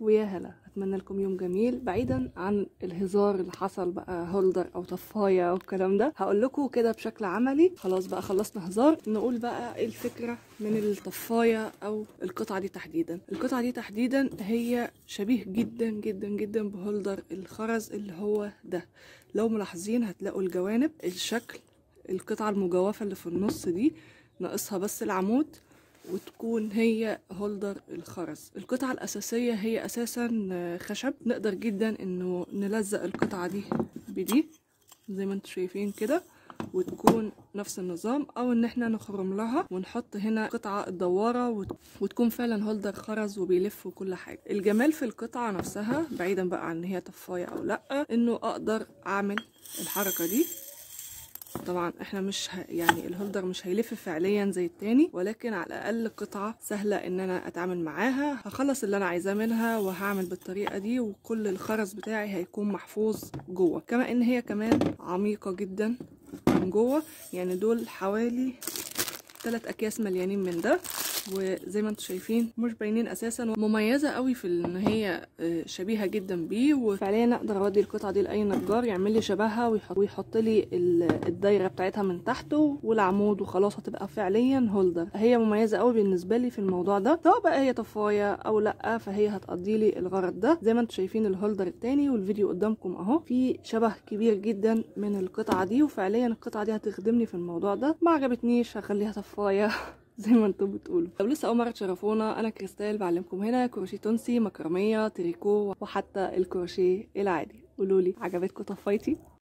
ويا هلا اتمنى لكم يوم جميل بعيدا عن الهزار اللي حصل بقى هولدر او طفايه والكلام ده هقول لكم كده بشكل عملي خلاص بقى خلصنا هزار نقول بقى ايه الفكره من الطفايه او القطعه دي تحديدا القطعه دي تحديدا هي شبيه جدا جدا جدا بهولدر الخرز اللي هو ده لو ملاحظين هتلاقوا الجوانب الشكل القطعه المجوفه اللي في النص دي ناقصها بس العمود وتكون هي هولدر الخرز القطعة الأساسية هي أساسا خشب نقدر جدا انه نلزق القطعة دي بدي زي ما انتم شايفين كده وتكون نفس النظام او ان احنا نخرم لها ونحط هنا قطعة الدوارة وتكون فعلا هولدر خرز وبيلف وكل حاجة الجمال في القطعة نفسها بعيدا بقى عن ان هي طفاية او لا انه اقدر اعمل الحركة دي طبعا احنا مش ه... يعني الهولدر مش هيلف فعليا زي التاني ولكن على الاقل قطعه سهله ان انا اتعامل معاها هخلص اللي انا عايزاه منها وهعمل بالطريقه دي وكل الخرز بتاعي هيكون محفوظ جوه كما ان هي كمان عميقه جدا من جوه يعني دول حوالي 3 اكياس مليانين من ده وزي ما انتم شايفين مش باينين اساسا مميزه قوي في ان هي شبيهه جدا بيه وفعليا اقدر اودي القطعه دي لاي نجار يعمل لي شبهها ويحط, ويحط لي الدايره بتاعتها من تحته والعمود وخلاص هتبقى فعليا هولدر هي مميزه قوي بالنسبه لي في الموضوع ده سواء بقى هي طفايه او لا فهي هتقضي لي الغرض ده زي ما انتم شايفين الهولدر التاني والفيديو قدامكم اهو في شبه كبير جدا من القطعه دي وفعليا القطعه دي هتخدمني في الموضوع ده ما عجبتنيش هخليها طفايه زي ما انتم بتقولوا لو لسه اول مره تشرفونا انا كريستال بعلمكم هنا كروشيه تونسي مكرميه تريكو وحتى الكروشيه العادي قولوا لي عجبتكم طفايتي